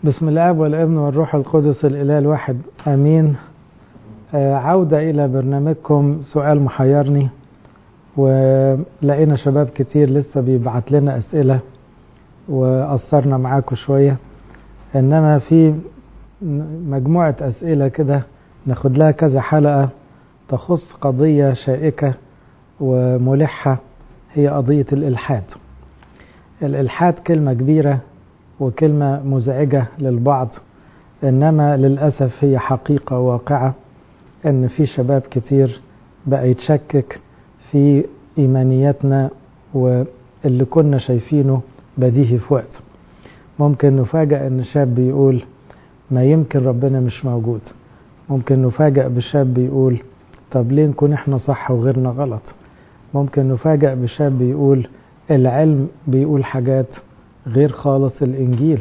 بسم الاب والابن والروح القدس الاله الواحد امين آه عودة الى برنامجكم سؤال محيرني ولقينا شباب كتير لسه بيبعت لنا اسئلة وقصرنا معاكم شوية انما في مجموعة اسئلة كده ناخد لها كذا حلقة تخص قضية شائكة وملحة هي قضية الإلحاد الإلحاد كلمة كبيرة وكلمة مزعجة للبعض إنما للأسف هي حقيقة واقعة إن في شباب كتير بقى يتشكك في إيمانياتنا واللي كنا شايفينه بديهي في وقت ممكن نفاجأ إن شاب بيقول ما يمكن ربنا مش موجود ممكن نفاجأ بشاب بيقول طب ليه نكون احنا صح وغيرنا غلط ممكن نفاجأ بشاب بيقول العلم بيقول حاجات غير خالص الإنجيل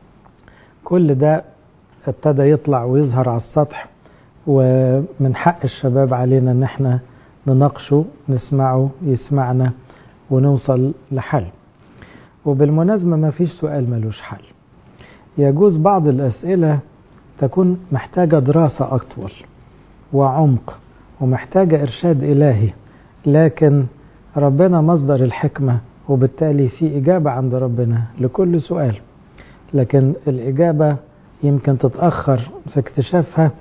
كل ده ابتدى يطلع ويظهر على السطح ومن حق الشباب علينا ان احنا نناقشه نسمعه يسمعنا ونوصل لحل وبالمناسبة ما فيش سؤال ملوش حل يجوز بعض الأسئلة تكون محتاجة دراسة أطول وعمق ومحتاجة إرشاد إلهي لكن ربنا مصدر الحكمة وبالتالي في إجابة عند ربنا لكل سؤال لكن الإجابة يمكن تتأخر في اكتشافها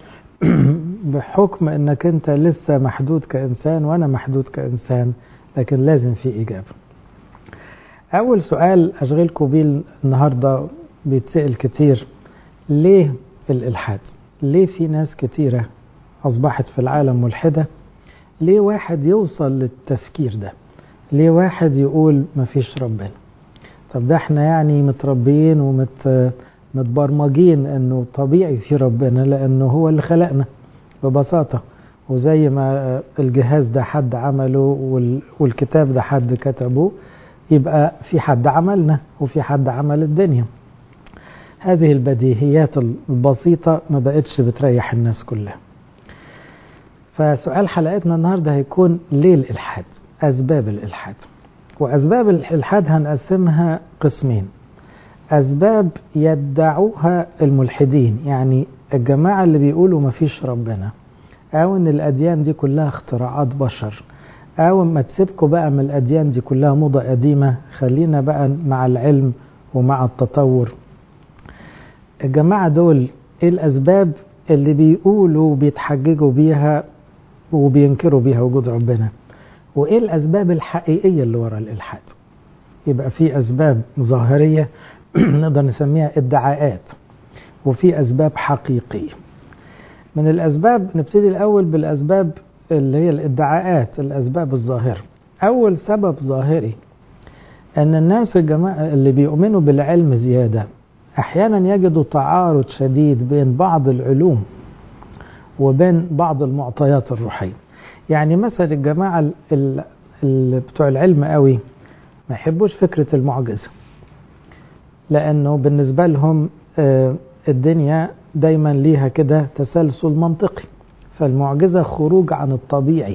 بحكم أنك أنت لسه محدود كإنسان وأنا محدود كإنسان لكن لازم في إجابة أول سؤال أشغلكم بيه النهاردة بيتسأل كتير ليه الإلحاد ليه في ناس كتيرة أصبحت في العالم ملحدة ليه واحد يوصل للتفكير ده ليه واحد يقول مفيش ربنا طب ده احنا يعني متربيين ومت متبرمجين انه طبيعي في ربنا لانه هو اللي خلقنا ببساطة وزي ما الجهاز ده حد عمله والكتاب ده حد كتبه يبقى في حد عملنا وفي حد عمل الدنيا هذه البديهيات البسيطة ما بقتش بتريح الناس كلها فسؤال حلقتنا النهاردة هيكون ليه الإلحاد أسباب الإلحاد وأسباب الإلحاد هنقسمها قسمين أسباب يدعوها الملحدين يعني الجماعة اللي بيقولوا مفيش ربنا أو إن الأديان دي كلها اختراعات بشر أو ما تسيبكوا بقى من الأديان دي كلها موضة قديمة خلينا بقى مع العلم ومع التطور الجماعة دول إيه الأسباب اللي بيقولوا بيتحججوا بيها وبينكروا بيها وجود ربنا وايه الاسباب الحقيقيه اللي ورا الالحاد يبقى في اسباب ظاهريه نقدر نسميها ادعاءات وفي اسباب حقيقيه من الاسباب نبتدي الاول بالاسباب اللي هي الادعاءات الاسباب الظاهره اول سبب ظاهري ان الناس الجماعه اللي بيؤمنوا بالعلم زياده احيانا يجدوا تعارض شديد بين بعض العلوم وبين بعض المعطيات الروحيه يعني مثلا الجماعة اللي بتوع العلم قوي ما يحبوش فكرة المعجزة لأنه بالنسبة لهم الدنيا دايما ليها كده تسلسل منطقي فالمعجزة خروج عن الطبيعي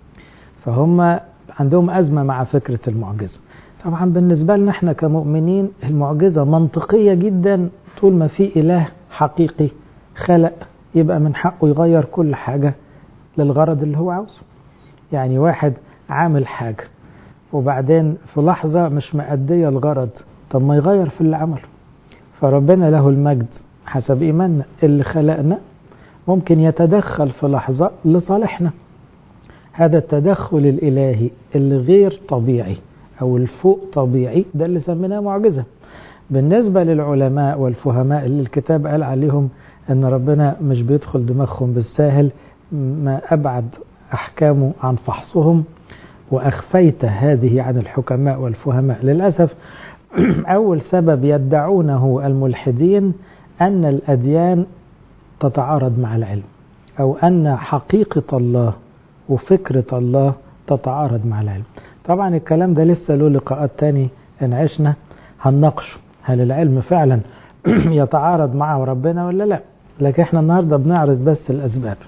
فهم عندهم أزمة مع فكرة المعجزة طبعا بالنسبة لنا احنا كمؤمنين المعجزة منطقية جدا طول ما في إله حقيقي خلق يبقى من حقه يغير كل حاجة للغرض اللي هو عاوزه يعني واحد عامل حاجة وبعدين في لحظة مش مأدية الغرض طب ما يغير في اللي عمله فربنا له المجد حسب إيماننا اللي خلقنا ممكن يتدخل في لحظة لصالحنا هذا التدخل الإلهي اللي غير طبيعي أو الفوق طبيعي ده اللي سميناه معجزة بالنسبة للعلماء والفهماء اللي الكتاب قال عليهم أن ربنا مش بيدخل دماغهم بالساهل ما أبعد أحكامه عن فحصهم وأخفيت هذه عن الحكماء والفهماء للأسف أول سبب يدعونه الملحدين أن الأديان تتعارض مع العلم أو أن حقيقة الله وفكرة الله تتعارض مع العلم طبعا الكلام ده لسه له لقاءات تاني إن عشنا هنناقشه هل العلم فعلا يتعارض مع ربنا ولا لا لكن احنا النهاردة بنعرض بس الأسباب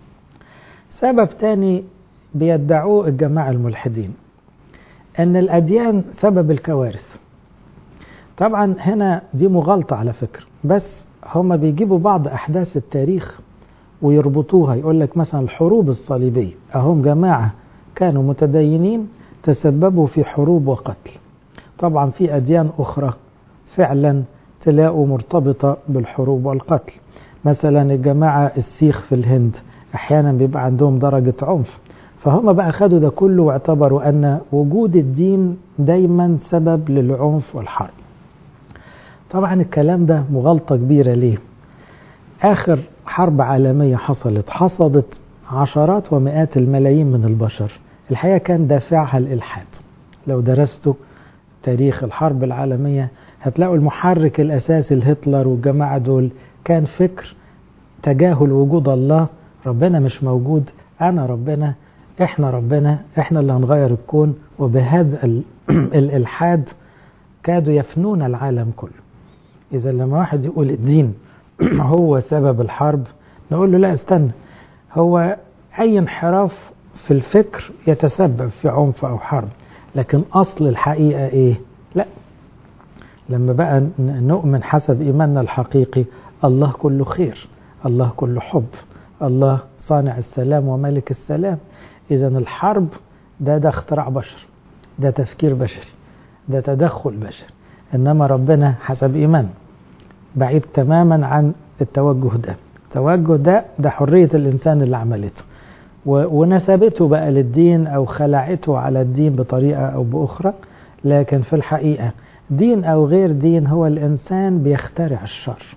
سبب تاني بيدعوه الجماعة الملحدين أن الأديان سبب الكوارث طبعا هنا دي مغالطة على فكرة بس هما بيجيبوا بعض أحداث التاريخ ويربطوها يقول لك مثلا الحروب الصليبية أهم جماعة كانوا متدينين تسببوا في حروب وقتل طبعا في أديان أخرى فعلا تلاقوا مرتبطة بالحروب والقتل مثلا الجماعة السيخ في الهند أحيانا بيبقى عندهم درجة عنف فهم بقى خدوا ده كله واعتبروا أن وجود الدين دايما سبب للعنف والحرب طبعا الكلام ده مغالطة كبيرة ليه آخر حرب عالمية حصلت حصدت عشرات ومئات الملايين من البشر الحقيقة كان دافعها الإلحاد لو درستوا تاريخ الحرب العالمية هتلاقوا المحرك الأساسي لهتلر والجماعة دول كان فكر تجاهل وجود الله ربنا مش موجود أنا ربنا إحنا ربنا إحنا اللي هنغير الكون وبهذا الإلحاد كادوا يفنون العالم كله إذا لما واحد يقول الدين هو سبب الحرب نقول له لا استنى هو أي انحراف في الفكر يتسبب في عنف أو حرب لكن أصل الحقيقة إيه؟ لا لما بقى نؤمن حسب إيماننا الحقيقي الله كله خير الله كله حب الله صانع السلام وملك السلام إذا الحرب ده ده اختراع بشر ده تفكير بشري ده تدخل بشري إنما ربنا حسب إيمان بعيد تماما عن التوجه ده التوجه ده ده حرية الإنسان اللي عملته ونسبته بقى للدين أو خلعته على الدين بطريقة أو بأخرى لكن في الحقيقة دين أو غير دين هو الإنسان بيخترع الشر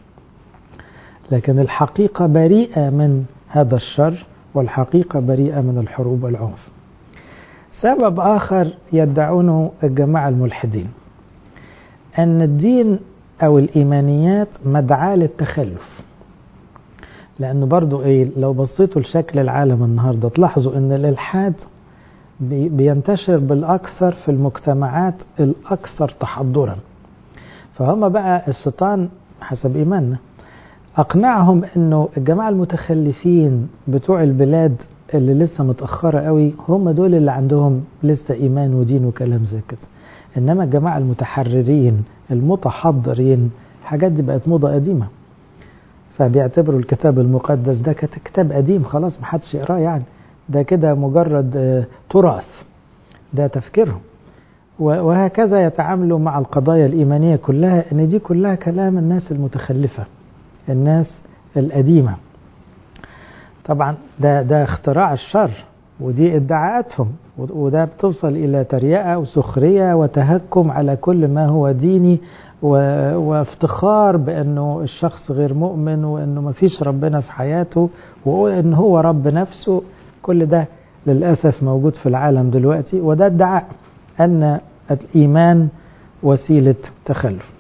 لكن الحقيقة بريئة من هذا الشر والحقيقة بريئة من الحروب والعنف سبب آخر يدعونه الجماعة الملحدين أن الدين أو الإيمانيات مدعاة للتخلف لأنه برضو إيه لو بصيتوا لشكل العالم النهاردة تلاحظوا أن الإلحاد بينتشر بالأكثر في المجتمعات الأكثر تحضرا فهم بقى الشيطان حسب إيماننا أقنعهم أنه الجماعة المتخلفين بتوع البلاد اللي لسه متأخرة قوي هم دول اللي عندهم لسه إيمان ودين وكلام زي كده إنما الجماعة المتحررين المتحضرين الحاجات دي بقت موضة قديمة فبيعتبروا الكتاب المقدس ده كتاب قديم خلاص محدش يقراه يعني ده كده مجرد تراث ده تفكيرهم وهكذا يتعاملوا مع القضايا الإيمانية كلها إن دي كلها كلام الناس المتخلفة الناس القديمة طبعا ده ده اختراع الشر ودي ادعاءاتهم وده بتوصل إلى تريقة وسخرية وتهكم على كل ما هو ديني وافتخار بأنه الشخص غير مؤمن وأنه ما فيش ربنا في حياته وأن هو رب نفسه كل ده للأسف موجود في العالم دلوقتي وده ادعاء أن الإيمان وسيلة تخلف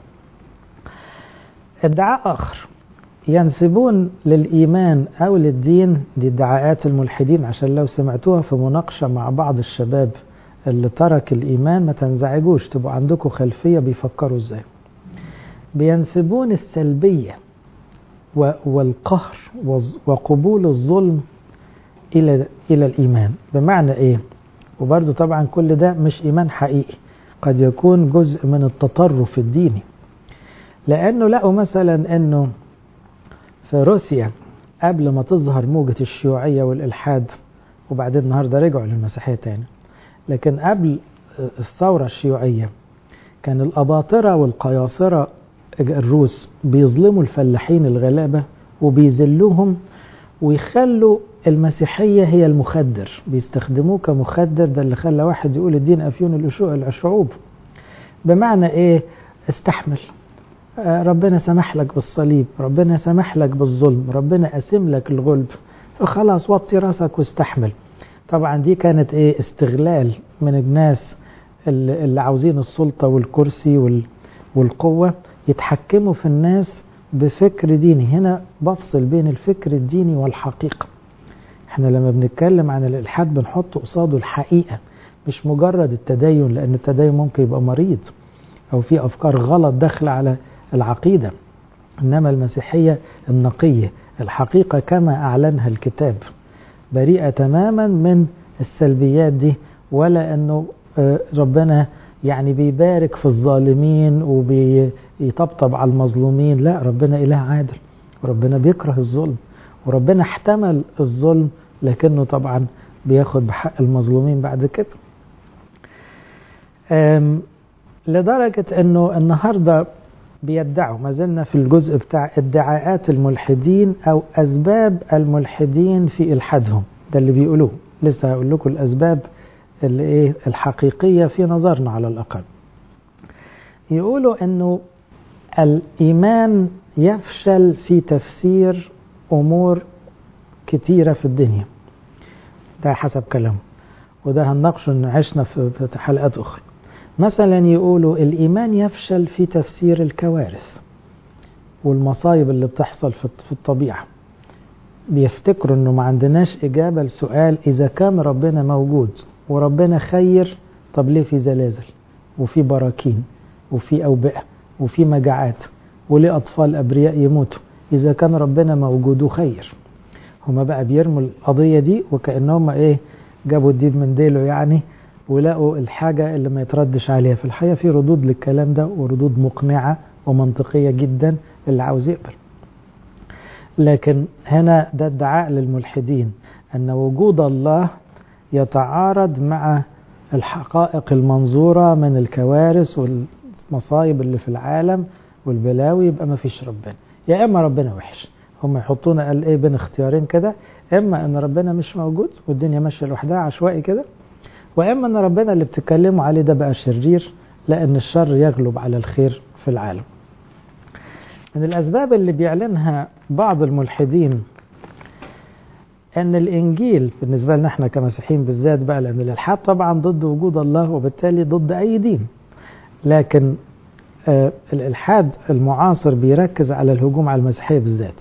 ادعاء آخر ينسبون للإيمان أو للدين دي ادعاءات الملحدين عشان لو سمعتوها في مناقشة مع بعض الشباب اللي ترك الإيمان ما تنزعجوش تبقوا عندكم خلفية بيفكروا ازاي بينسبون السلبية والقهر وقبول الظلم إلى إلى الإيمان بمعنى إيه؟ وبرضه طبعا كل ده مش إيمان حقيقي قد يكون جزء من التطرف الديني لأنه لقوا مثلا أنه في روسيا قبل ما تظهر موجة الشيوعية والإلحاد وبعدين النهاردة رجعوا للمسيحية تاني لكن قبل الثورة الشيوعية كان الأباطرة والقياصرة الروس بيظلموا الفلاحين الغلابة وبيذلوهم ويخلوا المسيحية هي المخدر بيستخدموه كمخدر ده اللي خلى واحد يقول الدين أفيون الشعوب بمعنى إيه استحمل ربنا سمح لك بالصليب ربنا سمح لك بالظلم ربنا قسم لك الغلب فخلاص وطي راسك واستحمل طبعا دي كانت ايه استغلال من الناس اللي عاوزين السلطة والكرسي والقوة يتحكموا في الناس بفكر ديني هنا بفصل بين الفكر الديني والحقيقة احنا لما بنتكلم عن الالحاد بنحط قصاده الحقيقة مش مجرد التدين لان التدين ممكن يبقى مريض او في افكار غلط داخله على العقيدة إنما المسيحية النقية الحقيقة كما أعلنها الكتاب بريئة تماما من السلبيات دي ولا أنه ربنا يعني بيبارك في الظالمين وبيطبطب على المظلومين لا ربنا إله عادل وربنا بيكره الظلم وربنا احتمل الظلم لكنه طبعا بياخد بحق المظلومين بعد كده لدرجة انه النهاردة بيدعوا ما زلنا في الجزء بتاع ادعاءات الملحدين او اسباب الملحدين في الحادهم ده اللي بيقولوه لسه هقول لكم الاسباب اللي ايه الحقيقية في نظرنا على الاقل يقولوا انه الايمان يفشل في تفسير امور كتيرة في الدنيا ده حسب كلامه وده هنناقشه ان عشنا في حلقات اخرى مثلا يقولوا الايمان يفشل في تفسير الكوارث والمصايب اللي بتحصل في الطبيعه بيفتكروا انه ما عندناش اجابه لسؤال اذا كان ربنا موجود وربنا خير طب ليه في زلازل وفي براكين وفي اوبئه وفي مجاعات وليه اطفال ابرياء يموتوا اذا كان ربنا موجود وخير هما بقى بيرموا القضيه دي وكانهم ايه جابوا الديب من ديله يعني ولقوا الحاجة اللي ما يتردش عليها في الحقيقة في ردود للكلام ده وردود مقنعة ومنطقية جدا اللي عاوز يقبل لكن هنا ده ادعاء للملحدين أن وجود الله يتعارض مع الحقائق المنظورة من الكوارث والمصايب اللي في العالم والبلاوي يبقى ما فيش ربنا يا إما ربنا وحش هم يحطونا قال ايه بين اختيارين كده اما ان ربنا مش موجود والدنيا ماشيه لوحدها عشوائي كده واما ان ربنا اللي بتتكلموا عليه ده بقى شرير لان الشر يغلب على الخير في العالم من الاسباب اللي بيعلنها بعض الملحدين ان الانجيل بالنسبه لنا احنا كمسيحيين بالذات بقى لان الالحاد طبعا ضد وجود الله وبالتالي ضد اي دين لكن آه الالحاد المعاصر بيركز على الهجوم على المسيحيه بالذات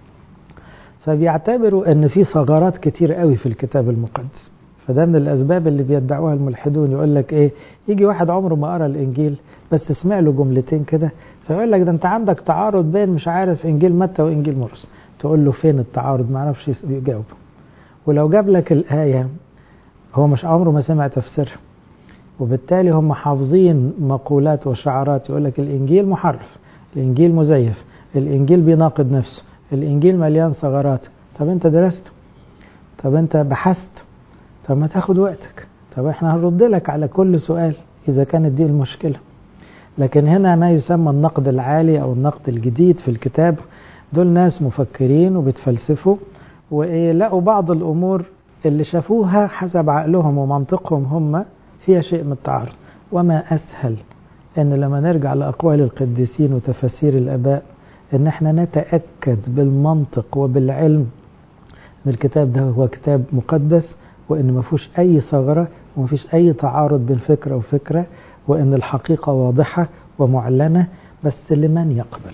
فبيعتبروا ان في ثغرات كتير قوي في الكتاب المقدس فده من الاسباب اللي بيدعوها الملحدون يقول لك ايه يجي واحد عمره ما قرا الانجيل بس سمع له جملتين كده فيقول لك ده انت عندك تعارض بين مش عارف انجيل متى وانجيل مرقس تقول له فين التعارض ما عرفش يجاوب ولو جاب لك الايه هو مش عمره ما سمع تفسيرها وبالتالي هم حافظين مقولات وشعارات يقول لك الانجيل محرف الانجيل مزيف الانجيل بيناقض نفسه الانجيل مليان ثغرات طب انت درست طب انت بحثت طب ما تاخد وقتك طب احنا هنرد لك على كل سؤال اذا كانت دي المشكله لكن هنا ما يسمى النقد العالي او النقد الجديد في الكتاب دول ناس مفكرين وبتفلسفوا ولقوا بعض الامور اللي شافوها حسب عقلهم ومنطقهم هم فيها شيء من التعارض وما اسهل ان لما نرجع لاقوال القديسين وتفاسير الاباء ان احنا نتاكد بالمنطق وبالعلم ان الكتاب ده هو كتاب مقدس وان ما فيهوش اي ثغره وما فيش اي تعارض بين فكره وفكره وان الحقيقه واضحه ومعلنه بس لمن يقبل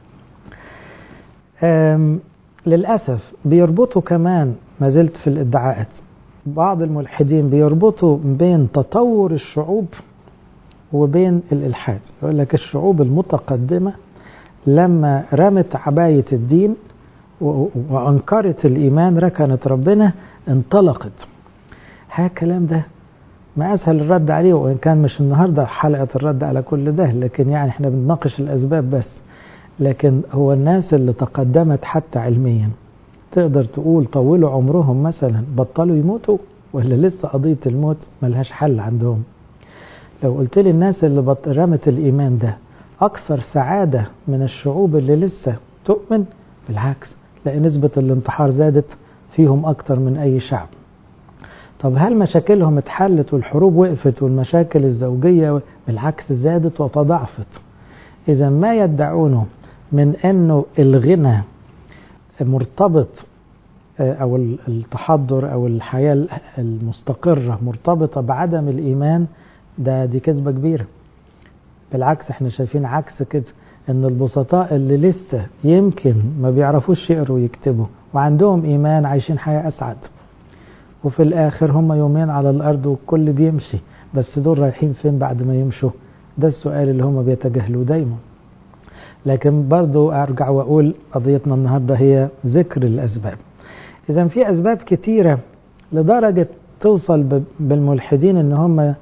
للاسف بيربطوا كمان ما زلت في الادعاءات بعض الملحدين بيربطوا بين تطور الشعوب وبين الالحاد يقول لك الشعوب المتقدمه لما رمت عبايه الدين وانكرت الايمان ركنت ربنا انطلقت ها الكلام ده ما اسهل الرد عليه وان كان مش النهارده حلقه الرد على كل ده لكن يعني احنا بنناقش الاسباب بس لكن هو الناس اللي تقدمت حتى علميا تقدر تقول طولوا عمرهم مثلا بطلوا يموتوا ولا لسه قضيه الموت ملهاش حل عندهم لو قلت لي الناس اللي رمت الايمان ده اكثر سعاده من الشعوب اللي لسه تؤمن بالعكس لان نسبه الانتحار زادت فيهم اكتر من اي شعب طب هل مشاكلهم اتحلت والحروب وقفت والمشاكل الزوجية بالعكس زادت وتضاعفت إذا ما يدعونه من أنه الغنى مرتبط أو التحضر أو الحياة المستقرة مرتبطة بعدم الإيمان ده دي كذبة كبيرة بالعكس احنا شايفين عكس كده ان البسطاء اللي لسه يمكن ما بيعرفوش يقروا ويكتبوا وعندهم ايمان عايشين حياة اسعد وفي الاخر هم يومين على الارض والكل بيمشي بس دول رايحين فين بعد ما يمشوا ده السؤال اللي هم بيتجاهلوه دايما لكن برضو ارجع واقول قضيتنا النهارده هي ذكر الاسباب اذا في اسباب كتيره لدرجه توصل بالملحدين ان هم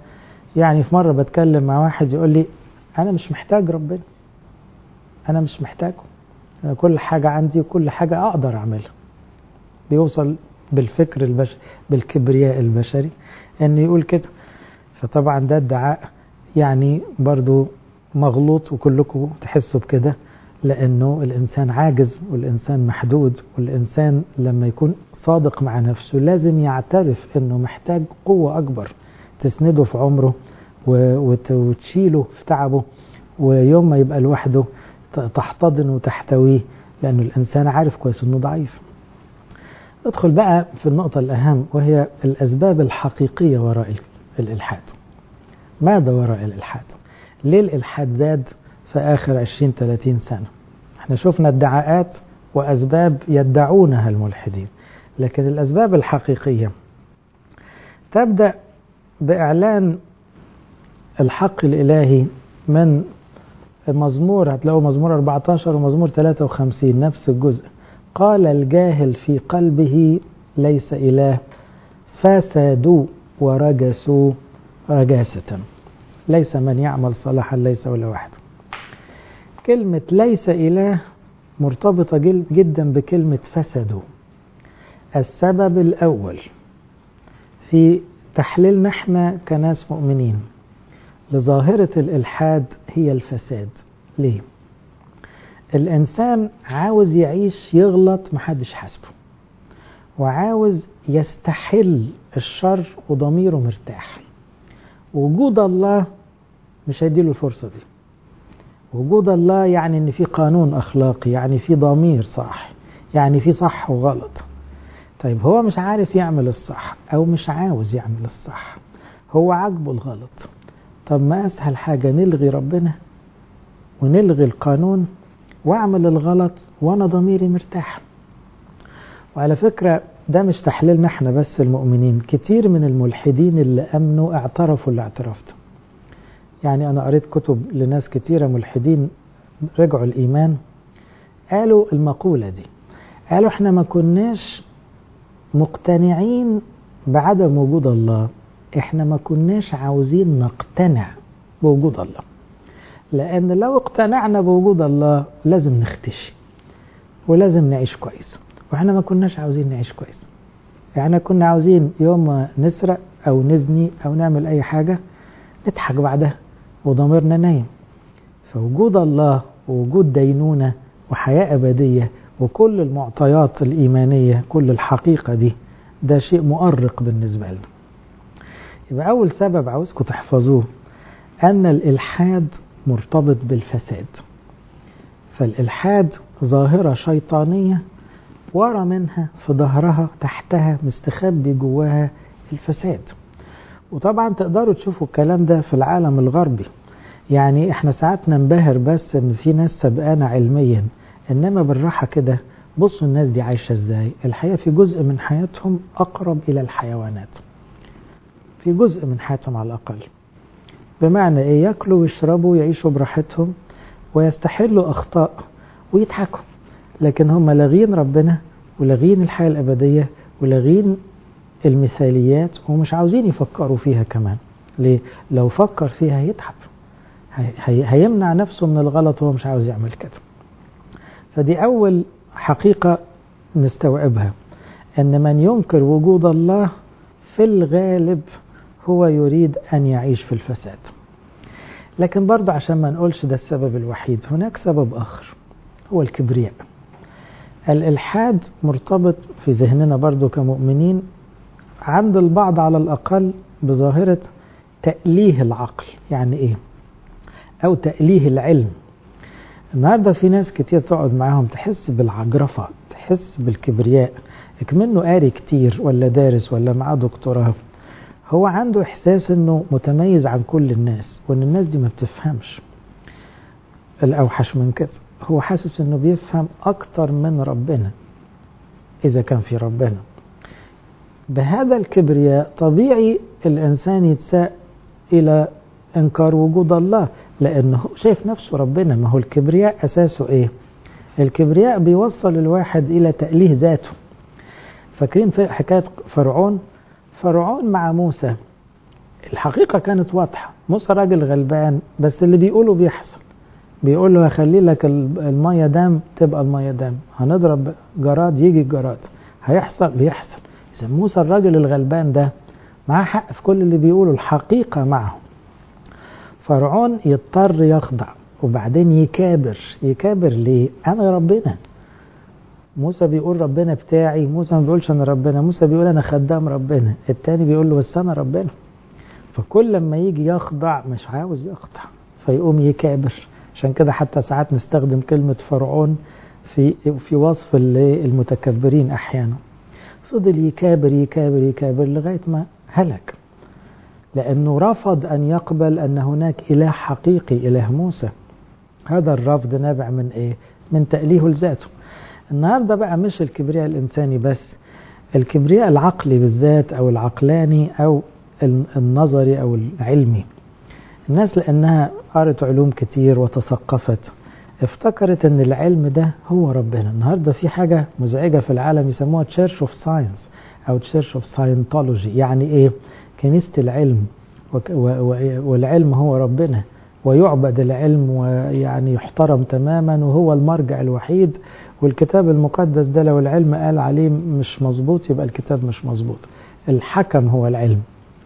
يعني في مرة بتكلم مع واحد يقول لي أنا مش محتاج ربنا أنا مش محتاجه أنا كل حاجة عندي وكل حاجة أقدر أعملها بيوصل بالفكر البشري بالكبرياء البشري أن يقول كده فطبعا ده ادعاء يعني برضو مغلوط وكلكم تحسوا بكده لأنه الإنسان عاجز والإنسان محدود والإنسان لما يكون صادق مع نفسه لازم يعترف أنه محتاج قوة أكبر تسنده في عمره وتشيله في تعبه ويوم ما يبقى لوحده تحتضن وتحتويه لأنه الإنسان عارف كويس أنه ضعيف ندخل بقى في النقطة الأهم وهي الأسباب الحقيقية وراء الإلحاد ماذا وراء الإلحاد ليه الإلحاد زاد في آخر 20-30 سنة احنا شفنا ادعاءات وأسباب يدعونها الملحدين لكن الأسباب الحقيقية تبدأ بإعلان الحق الإلهي من مزمور هتلاقوا مزمور 14 ومزمور 53 نفس الجزء قال الجاهل في قلبه ليس إله فسادوا ورجسوا رجاسة ليس من يعمل صلاحا ليس ولا واحد كلمة ليس إله مرتبطة جدا بكلمة فسدوا السبب الأول في تحليلنا احنا كناس مؤمنين لظاهرة الإلحاد هي الفساد ليه؟ الإنسان عاوز يعيش يغلط محدش حاسبه وعاوز يستحل الشر وضميره مرتاح وجود الله مش هيديله الفرصة دي وجود الله يعني ان في قانون اخلاقي يعني في ضمير صح يعني في صح وغلط طيب هو مش عارف يعمل الصح او مش عاوز يعمل الصح هو عاجبه الغلط طب ما اسهل حاجة نلغي ربنا ونلغي القانون واعمل الغلط وانا ضميري مرتاح وعلى فكرة ده مش تحليلنا احنا بس المؤمنين كتير من الملحدين اللي امنوا اعترفوا الاعتراف ده يعني انا قريت كتب لناس كتيرة ملحدين رجعوا الايمان قالوا المقولة دي قالوا احنا ما كناش مقتنعين بعدم وجود الله احنا ما كناش عاوزين نقتنع بوجود الله لان لو اقتنعنا بوجود الله لازم نختشي ولازم نعيش كويس واحنا ما كناش عاوزين نعيش كويس يعني كنا عاوزين يوم ما نسرق او نزني او نعمل اي حاجة نضحك بعدها وضميرنا نايم فوجود الله ووجود دينونة وحياة أبدية وكل المعطيات الإيمانية كل الحقيقة دي ده شيء مؤرق بالنسبة لنا يبقى أول سبب عاوزكم تحفظوه أن الإلحاد مرتبط بالفساد فالإلحاد ظاهرة شيطانية ورا منها في ظهرها تحتها مستخبي جواها الفساد وطبعا تقدروا تشوفوا الكلام ده في العالم الغربي يعني احنا ساعات ننبهر بس ان في ناس سبقانا علميا انما بالراحة كده بصوا الناس دي عايشة ازاي الحقيقة في جزء من حياتهم اقرب الى الحيوانات في جزء من حياتهم على الاقل بمعنى ايه ياكلوا ويشربوا ويعيشوا براحتهم ويستحلوا اخطاء ويضحكوا لكن هم لاغين ربنا ولاغين الحياة الابدية ولاغين المثاليات ومش عاوزين يفكروا فيها كمان ليه؟ لو فكر فيها هيتعب هي هيمنع نفسه من الغلط وهو مش عاوز يعمل كده فدي أول حقيقة نستوعبها أن من ينكر وجود الله في الغالب هو يريد أن يعيش في الفساد لكن برضه عشان ما نقولش ده السبب الوحيد هناك سبب آخر هو الكبرياء الإلحاد مرتبط في ذهننا برضه كمؤمنين عند البعض على الأقل بظاهرة تأليه العقل يعني إيه أو تأليه العلم النهاردة في ناس كتير تقعد معاهم تحس بالعجرفة تحس بالكبرياء كمنه قاري كتير ولا دارس ولا معاه دكتوراه هو عنده إحساس أنه متميز عن كل الناس وأن الناس دي ما بتفهمش الأوحش من كده هو حاسس أنه بيفهم أكتر من ربنا إذا كان في ربنا بهذا الكبرياء طبيعي الإنسان يتساء إلى إنكار وجود الله لأنه شايف نفسه ربنا ما هو الكبرياء أساسه إيه الكبرياء بيوصل الواحد إلى تأليه ذاته فاكرين في حكاية فرعون فرعون مع موسى الحقيقة كانت واضحة موسى راجل غلبان بس اللي بيقوله بيحصل بيقول له هخلي لك المية دام تبقى المية دام هنضرب جراد يجي الجراد هيحصل بيحصل إذا موسى الراجل الغلبان ده معاه حق في كل اللي بيقوله الحقيقة معه فرعون يضطر يخضع وبعدين يكابر يكابر ليه أنا ربنا موسى بيقول ربنا بتاعي موسى ما بيقولش أنا ربنا موسى بيقول أنا خدام ربنا التاني بيقول له بس أنا ربنا فكل لما يجي يخضع مش عاوز يخضع فيقوم يكابر عشان كده حتى ساعات نستخدم كلمة فرعون في في وصف المتكبرين أحيانا فضل يكابر يكابر يكابر لغاية ما هلك لأنه رفض أن يقبل أن هناك إله حقيقي إله موسى هذا الرفض نابع من إيه؟ من تأليه لذاته النهاردة بقى مش الكبرياء الإنساني بس الكبرياء العقلي بالذات أو العقلاني أو النظري أو العلمي الناس لأنها قرأت علوم كتير وتثقفت افتكرت ان العلم ده هو ربنا النهاردة في حاجة مزعجة في العالم يسموها Church of Science أو Church of Scientology يعني إيه كنيسة العلم والعلم هو ربنا ويعبد العلم ويعني يحترم تماما وهو المرجع الوحيد والكتاب المقدس ده لو العلم قال عليه مش مظبوط يبقى الكتاب مش مظبوط الحكم هو العلم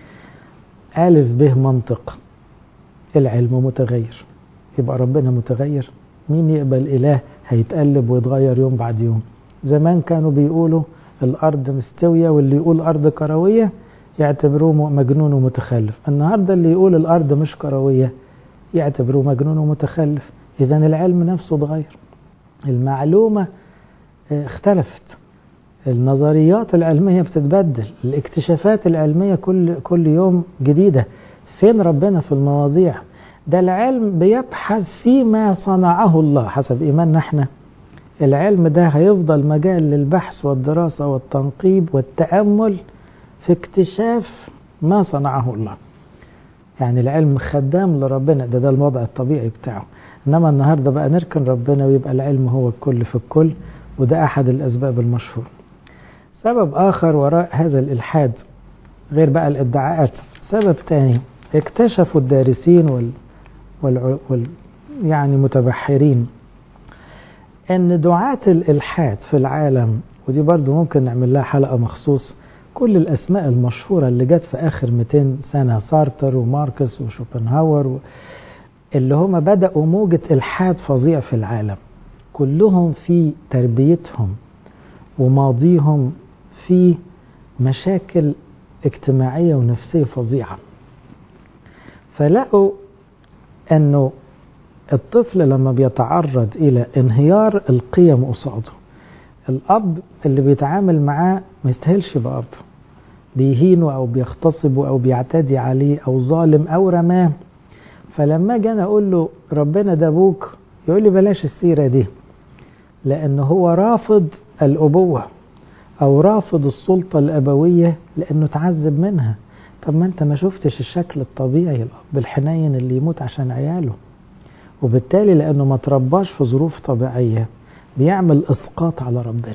ألف به منطق العلم متغير يبقى ربنا متغير مين يقبل إله هيتقلب ويتغير يوم بعد يوم زمان كانوا بيقولوا الأرض مستوية واللي يقول أرض كروية يعتبروه مجنون ومتخلف النهاردة اللي يقول الأرض مش كروية يعتبروه مجنون ومتخلف إذا العلم نفسه اتغير المعلومة اختلفت النظريات العلمية بتتبدل الاكتشافات العلمية كل كل يوم جديدة فين ربنا في المواضيع ده العلم بيبحث فيما صنعه الله حسب إيماننا احنا العلم ده هيفضل مجال للبحث والدراسة والتنقيب والتأمل في اكتشاف ما صنعه الله يعني العلم خدام لربنا ده ده الوضع الطبيعي بتاعه إنما النهاردة بقى نركن ربنا ويبقى العلم هو الكل في الكل وده أحد الأسباب المشهورة سبب آخر وراء هذا الإلحاد غير بقى الادعاءات سبب تاني اكتشفوا الدارسين وال, وال... وال... يعني متبحرين ان دعاة الالحاد في العالم ودي برضو ممكن نعمل لها حلقة مخصوص كل الاسماء المشهورة اللي جت في اخر 200 سنة سارتر وماركس وشوبنهاور و... اللي هم بدأوا موجة الحاد فظيع في العالم كلهم في تربيتهم وماضيهم في مشاكل اجتماعية ونفسية فظيعة فلقوا انه الطفل لما بيتعرض الى انهيار القيم قصاده الاب اللي بيتعامل معاه ما يستاهلش يبقى اب بيهينه او بيغتصبه او بيعتدي عليه او ظالم او رماه فلما اجي انا اقول له ربنا ده ابوك يقول لي بلاش السيره دي لان هو رافض الابوه او رافض السلطه الابويه لانه تعذب منها طب ما انت ما شفتش الشكل الطبيعي الاب الحنين اللي يموت عشان عياله وبالتالي لانه ما ترباش في ظروف طبيعيه بيعمل اسقاط على ربنا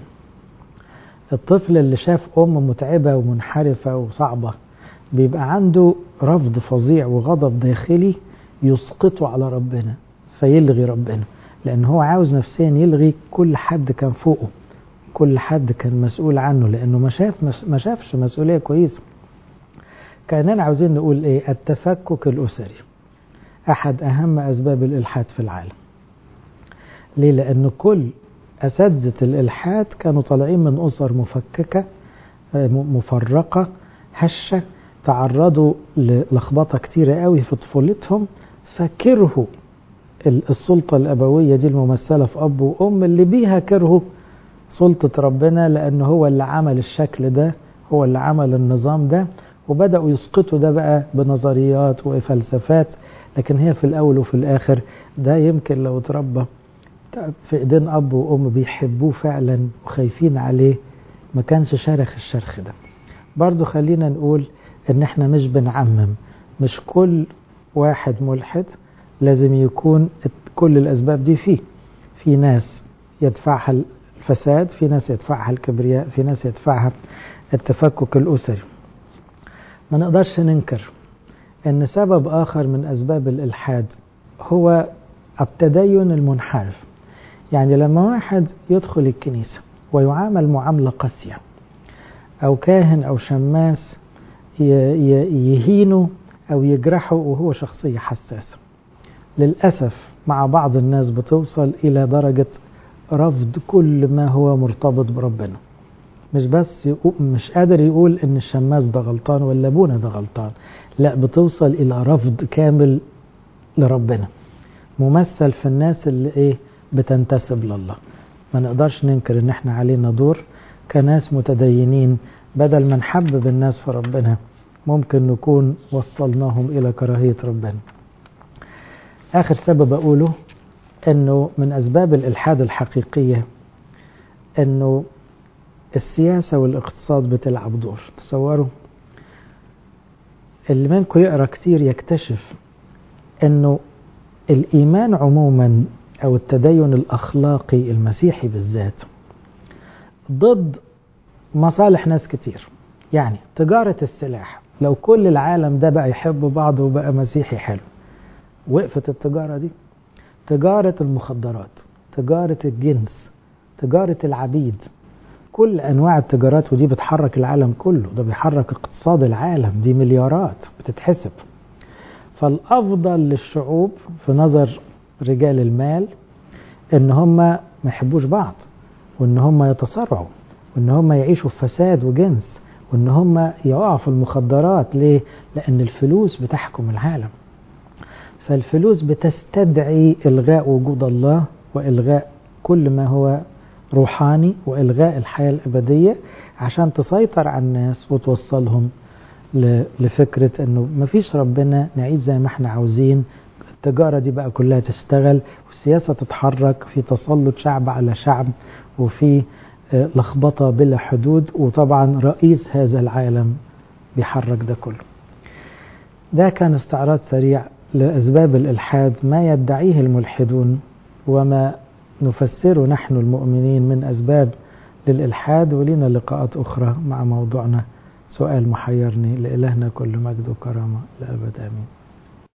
الطفل اللي شاف ام متعبه ومنحرفه وصعبه بيبقى عنده رفض فظيع وغضب داخلي يسقطه على ربنا فيلغي ربنا لان هو عاوز نفسيا يلغي كل حد كان فوقه كل حد كان مسؤول عنه لانه ما شاف ما شافش مسؤوليه كويسه كاننا عاوزين نقول ايه التفكك الاسري احد اهم اسباب الالحاد في العالم ليه لان كل اساتذه الالحاد كانوا طالعين من اسر مفككه مفرقه هشه تعرضوا للخبطه كتيره قوي في طفولتهم فكرهوا السلطه الابويه دي الممثله في اب وام اللي بيها كرهوا سلطه ربنا لان هو اللي عمل الشكل ده هو اللي عمل النظام ده وبدأوا يسقطوا ده بقى بنظريات وفلسفات لكن هي في الأول وفي الآخر ده يمكن لو اتربى في إيدين أب وأم بيحبوه فعلا وخايفين عليه ما كانش شارخ الشرخ ده برضو خلينا نقول إن إحنا مش بنعمم مش كل واحد ملحد لازم يكون كل الأسباب دي فيه في ناس يدفعها الفساد في ناس يدفعها الكبرياء في ناس يدفعها التفكك الأسري ما نقدرش ننكر أن سبب آخر من أسباب الإلحاد هو التدين المنحرف يعني لما واحد يدخل الكنيسة ويعامل معاملة قاسية أو كاهن أو شماس يهينه أو يجرحه وهو شخصية حساسة للأسف مع بعض الناس بتوصل إلى درجة رفض كل ما هو مرتبط بربنا مش بس مش قادر يقول ان الشماس ده غلطان ولا ابونا ده غلطان لا بتوصل الى رفض كامل لربنا ممثل في الناس اللي ايه بتنتسب لله ما نقدرش ننكر ان احنا علينا دور كناس متدينين بدل ما نحبب الناس في ربنا ممكن نكون وصلناهم الى كراهية ربنا اخر سبب اقوله انه من اسباب الالحاد الحقيقية انه السياسة والاقتصاد بتلعب دور تصوروا اللي منكم يقرأ كتير يكتشف انه الايمان عموما او التدين الاخلاقي المسيحي بالذات ضد مصالح ناس كتير يعني تجارة السلاح لو كل العالم ده بقى يحب بعض وبقى مسيحي حلو وقفت التجارة دي تجارة المخدرات تجارة الجنس تجارة العبيد كل انواع التجارات ودي بتحرك العالم كله ده بيحرك اقتصاد العالم دي مليارات بتتحسب فالافضل للشعوب في نظر رجال المال ان هم ما يحبوش بعض وان هم يتصارعوا وان هم يعيشوا في فساد وجنس وان هم يقعوا في المخدرات ليه لان الفلوس بتحكم العالم فالفلوس بتستدعي الغاء وجود الله والغاء كل ما هو روحاني والغاء الحياه الابديه عشان تسيطر على الناس وتوصلهم لفكره انه مفيش ربنا نعيش زي ما احنا عاوزين التجاره دي بقى كلها تشتغل والسياسه تتحرك في تسلط شعب على شعب وفي لخبطه بلا حدود وطبعا رئيس هذا العالم بيحرك ده كله. ده كان استعراض سريع لاسباب الالحاد ما يدعيه الملحدون وما نفسره نحن المؤمنين من أسباب للإلحاد ولنا لقاءات أخرى مع موضوعنا سؤال محيرني لإلهنا كل مجد وكرامة لأبد آمين